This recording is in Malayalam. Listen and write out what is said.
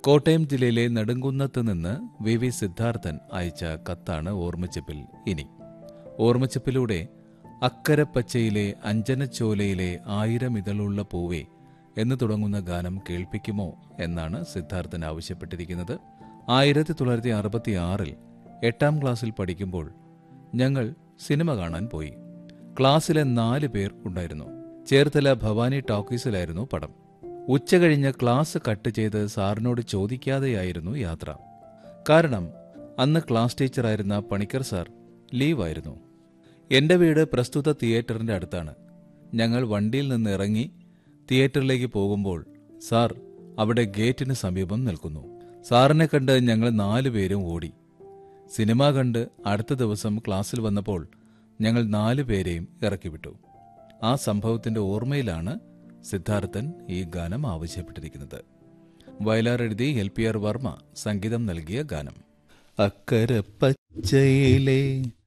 കോട്ടയം ജില്ലയിലെ നെടുങ്കുന്നത്ത് നിന്ന് വി വി സിദ്ധാർത്ഥൻ അയച്ച കത്താണ് ഓർമ്മച്ചപ്പിൽ ഇനി ഓർമ്മച്ചപ്പിലൂടെ അക്കരപ്പച്ചയിലെ അഞ്ജനച്ചോലയിലെ ആയിരം ഇതളുള്ള പൂവേ എന്ന് തുടങ്ങുന്ന ഗാനം കേൾപ്പിക്കുമോ എന്നാണ് സിദ്ധാർത്ഥൻ ആവശ്യപ്പെട്ടിരിക്കുന്നത് ആയിരത്തി തൊള്ളായിരത്തി അറുപത്തി ആറിൽ എട്ടാം ക്ലാസ്സിൽ പഠിക്കുമ്പോൾ ഞങ്ങൾ സിനിമ കാണാൻ പോയി ക്ലാസ്സിലെ നാല് പേർ ഉണ്ടായിരുന്നു ചേർത്തല ഭവാനി ടോക്കീസിലായിരുന്നു പടം ഉച്ച കഴിഞ്ഞ് ക്ലാസ് കട്ട് ചെയ്ത് സാറിനോട് ചോദിക്കാതെയായിരുന്നു യാത്ര കാരണം അന്ന് ക്ലാസ് ടീച്ചറായിരുന്ന പണിക്കർ സാർ ലീവായിരുന്നു എന്റെ വീട് പ്രസ്തുത തിയേറ്ററിന്റെ അടുത്താണ് ഞങ്ങൾ വണ്ടിയിൽ നിന്ന് ഇറങ്ങി തിയേറ്ററിലേക്ക് പോകുമ്പോൾ സാർ അവിടെ ഗേറ്റിന് സമീപം നിൽക്കുന്നു സാറിനെ കണ്ട് ഞങ്ങൾ നാലുപേരും ഓടി സിനിമ കണ്ട് അടുത്ത ദിവസം ക്ലാസ്സിൽ വന്നപ്പോൾ ഞങ്ങൾ നാലുപേരെയും ഇറക്കിവിട്ടു ആ സംഭവത്തിന്റെ ഓർമ്മയിലാണ് സിദ്ധാർത്ഥൻ ഈ ഗാനം ആവശ്യപ്പെട്ടിരിക്കുന്നത് വയലാർ എഴുതി എൽ പി ആർ വർമ്മ സംഗീതം നൽകിയ ഗാനം അക്കര പച്ചയിലെ